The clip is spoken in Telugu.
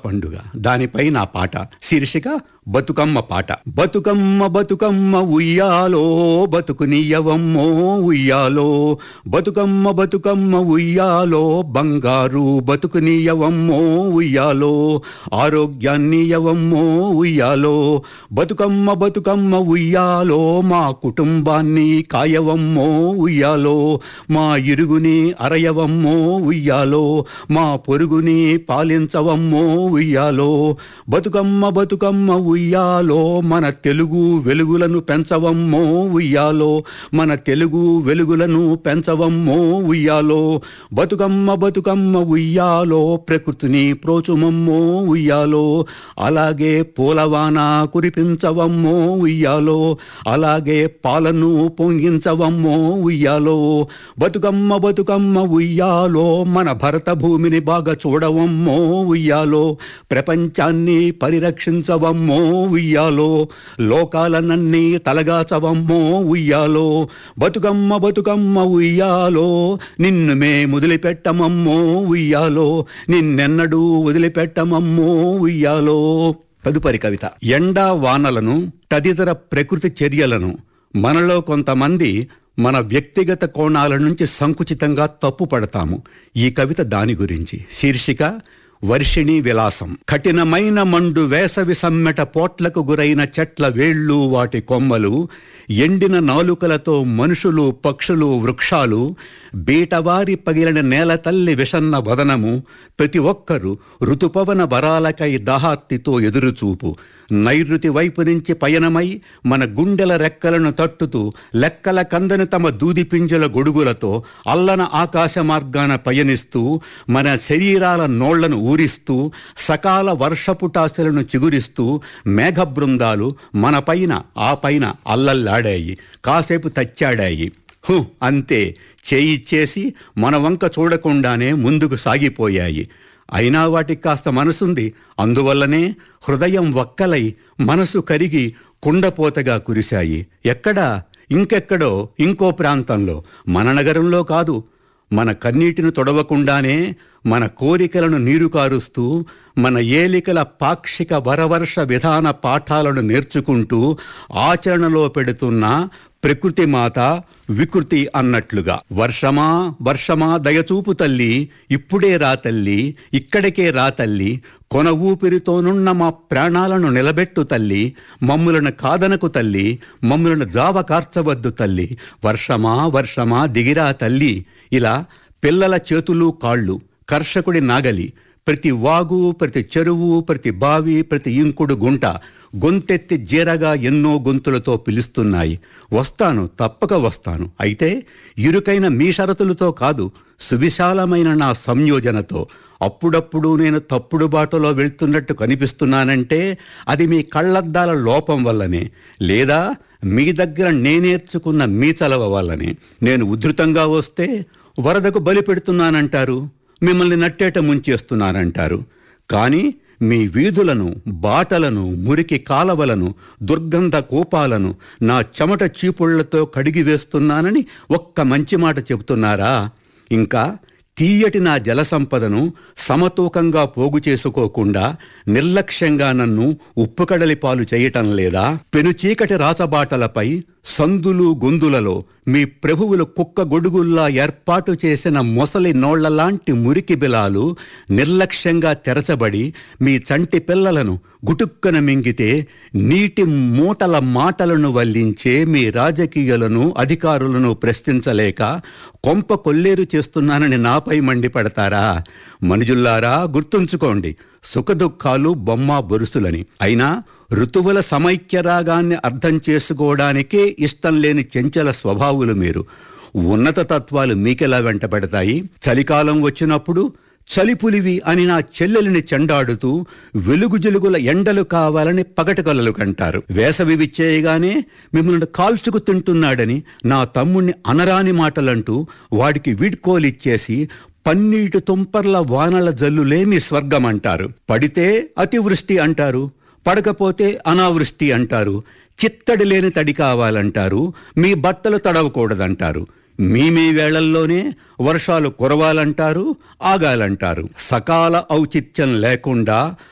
పండుగ దానిపై నా పాట శీర్షిక బతుకమ్మ పాట బతుకమ్మ బతుకమ్మ ఉయ్యాలో బతుకునియవమ్మో ఉయ్యాలో బతుకమ్మ బతుకమ్మ ఉయ్యాలో బంగారు బతుకునియవమ్మో ఉయ్యాలో ఆరోగ్యాన్ని యవమ్మో ఉయ్యాలో బతుకమ్మ బతుకమ్మ ఉయ్యాలో మా కుటుంబాన్ని కాయవమ్మో ఉయ్యాలో మా ఇరుగుని అరయవమ్మో ఉయ్యాలో మా పొరుగుని పాలించవమ్మో ఉయ్యాలో బతుకమ్మ బతుకమ్మ ఉయ్యాలో మన తెలుగు వెలుగులను పెంచవమ్మో ఉయ్యాలో మన తెలుగు వెలుగులను పెంచవమ్మో ఉయ్యాలో బతుకమ్మ బతుకమ్మ ఉయ్యాలో ప్రకృతిని ప్రోచుమమ్మో ఉయ్యాలో అలాగే పూలవాన కురిపించవమ్మో ఉయ్యాలో అలాగే పాలను పొంగించవమ్మో ఉయ్యాలో బతుకమ్మ బతుకమ్మ ఉయ్యాలో మన భరత భూమిని బాగా చూడవమ్మో ఉయ్యాలో ప్రపంచాన్ని పరిరక్షించవమ్మో ఉయ్యాలో లోకాలనన్నీ తలగాచవమ్మో ఉయ్యాలో బతుకమ్మ బతుకమ్మ ఉయ్యాలో నిన్ను మే ముదిలిపెట్టమమ్మో ఉయ్యాలో నిన్నెన్నడూ వదిలిపెట్టమమ్మో ఉయ్యాలో తదుపరి కవిత ఎండా వానలను తదితర ప్రకృతి చర్యలను మనలో కొంతమంది మన వ్యక్తిగత కోణాల నుంచి సంకుచితంగా తప్పు పడతాము ఈ కవిత దాని గురించి శీర్షిక వర్షిణి విలాసం కఠినమైన మండు వేసవి సమ్మెట పోట్లకు గురైన చెట్ల వేళ్ళు వాటి కొమ్మలు ఎండిన నాలుకలతో మనుషులు పక్షులు వృక్షాలు బీటవారి పగిలిన నేల తల్లి విషన్న వదనము ప్రతి ఒక్కరూ ఋతుపవన వరాలకై దాహార్తితో ఎదురుచూపు నైరుతి వైపు నుంచి పయనమై మన గుండెల రెక్కలను తట్టుతూ లెక్కల కందని తమ దూదిపింజల గొడుగులతో అల్లన ఆకాశ మార్గాన పయనిస్తూ మన శరీరాల నోళ్లను ఊరిస్తూ సకాల వర్షపుటాశలను చిగురిస్తూ మేఘ బృందాలు మన పైన ఆ పైన అల్లల్లాడాయి కాసేపు తచ్చాడాయి హు అంతే చేయిచ్చేసి మన వంక చూడకుండానే ముందుకు సాగిపోయాయి అయినా వాటికి కాస్త మనసుంది అందువల్లనే హృదయం వక్కలై మనసు కరిగి కుండపోతగా కురిశాయి ఎక్కడా ఇంకెక్కడో ఇంకో ప్రాంతంలో మన నగరంలో కాదు మన కన్నీటిని తొడవకుండానే మన కోరికలను నీరు కారుస్తూ మన ఏలికల పాక్షిక వరవర్ష విధాన పాఠాలను నేర్చుకుంటూ ఆచరణలో పెడుతున్న ప్రకృతి మాత వికృతి అన్నట్లుగా వర్షమా వర్షమా దయచూపు తల్లి ఇప్పుడే రా తల్లి ఇక్కడికే రా తల్లి కొన ఊపిరితోనున్న మా ప్రాణాలను నిలబెట్టు తల్లి మమ్ములను కాదనకు తల్లి మమ్ములను జావ కార్చవద్దు తల్లి వర్షమా వర్షమా దిగిరా తల్లి ఇలా పిల్లల చేతులు కాళ్ళు కర్షకుడి నాగలి ప్రతి వాగు ప్రతి చెరువు ప్రతి బావి ప్రతి ఇంకుడు గుంట గొంతెత్తి జీరగా ఎన్నో గొంతులతో పిలుస్తున్నాయి వస్తాను తప్పక వస్తాను అయితే ఇరుకైన మీ షరతులతో కాదు సువిశాలమైన నా సంయోజనతో అప్పుడప్పుడు నేను తప్పుడు బాటలో వెళ్తున్నట్టు కనిపిస్తున్నానంటే అది మీ కళ్ళద్దాల లోపం వల్లనే లేదా మీ దగ్గర నేనేర్చుకున్న మీ చలవ వల్లనే నేను ఉధృతంగా వస్తే వరదకు బలి పెడుతున్నానంటారు మిమ్మల్ని నట్టేట ముంచేస్తున్నానంటారు కానీ మీ వీధులను బాటలను మురికి కాలవలను దుర్గంధ కూపాలను నా చెమట చీపుళ్లతో కడిగి వేస్తున్నానని ఒక్క మంచి మాట చెబుతున్నారా ఇంకా తీయటి నా జల సంపదను సమతూకంగా పోగు చేసుకోకుండా నిర్లక్ష్యంగా నన్ను ఉప్పుకడలి పాలు చేయటం లేదా పెనుచీకటి రాచబాటలపై సందులు గొందులలో మీ ప్రభువులు కుక్క గొడుగుల్లా ఏర్పాటు చేసిన మొసలి నోళ్లలాంటి మురికి బిలాలు నిర్లక్ష్యంగా తెరచబడి మీ చంటి పిల్లలను గుటుక్కన మింగితే నీటి మూటల మాటలను వల్లించే మీ రాజకీయులను అధికారులను ప్రశ్నించలేక కొంప కొల్లేరు చేస్తున్నానని నాపై మండిపడతారా మనుజుల్లారా గుర్తుంచుకోండి సుఖదుఖాలు బొమ్మ బొరుసులని అయినా ఋతువుల సమైక్యరాగాన్ని అర్థం చేసుకోవడానికే ఇష్టం లేని చెంచల స్వభావులు మీరు ఉన్నత తత్వాలు మీకెలా వెంటబడతాయి చలికాలం వచ్చినప్పుడు చలిపులివి అని నా చెల్లెలిని చెండాడుతూ వెలుగు జలుగుల ఎండలు కావాలని పగటకలలు కంటారు వేసవి విచ్చేయగానే మిమ్మల్ని కాల్చుకు తింటున్నాడని నా తమ్ముణ్ణి అనరాని మాటలంటూ వాడికి వీడ్కోలిచ్చేసి పన్నీటి తుంపర్ల వానల జల్లులే మీ స్వర్గం అంటారు పడితే అతివృష్టి అంటారు పడకపోతే అనావృష్టి అంటారు చిత్తడి లేని తడి కావాలంటారు మీ బట్టలు తడవకూడదంటారు మీ మీ వేళల్లోనే వర్షాలు కురవాలంటారు ఆగాలంటారు సకాల ఔచిత్యం లేకుండా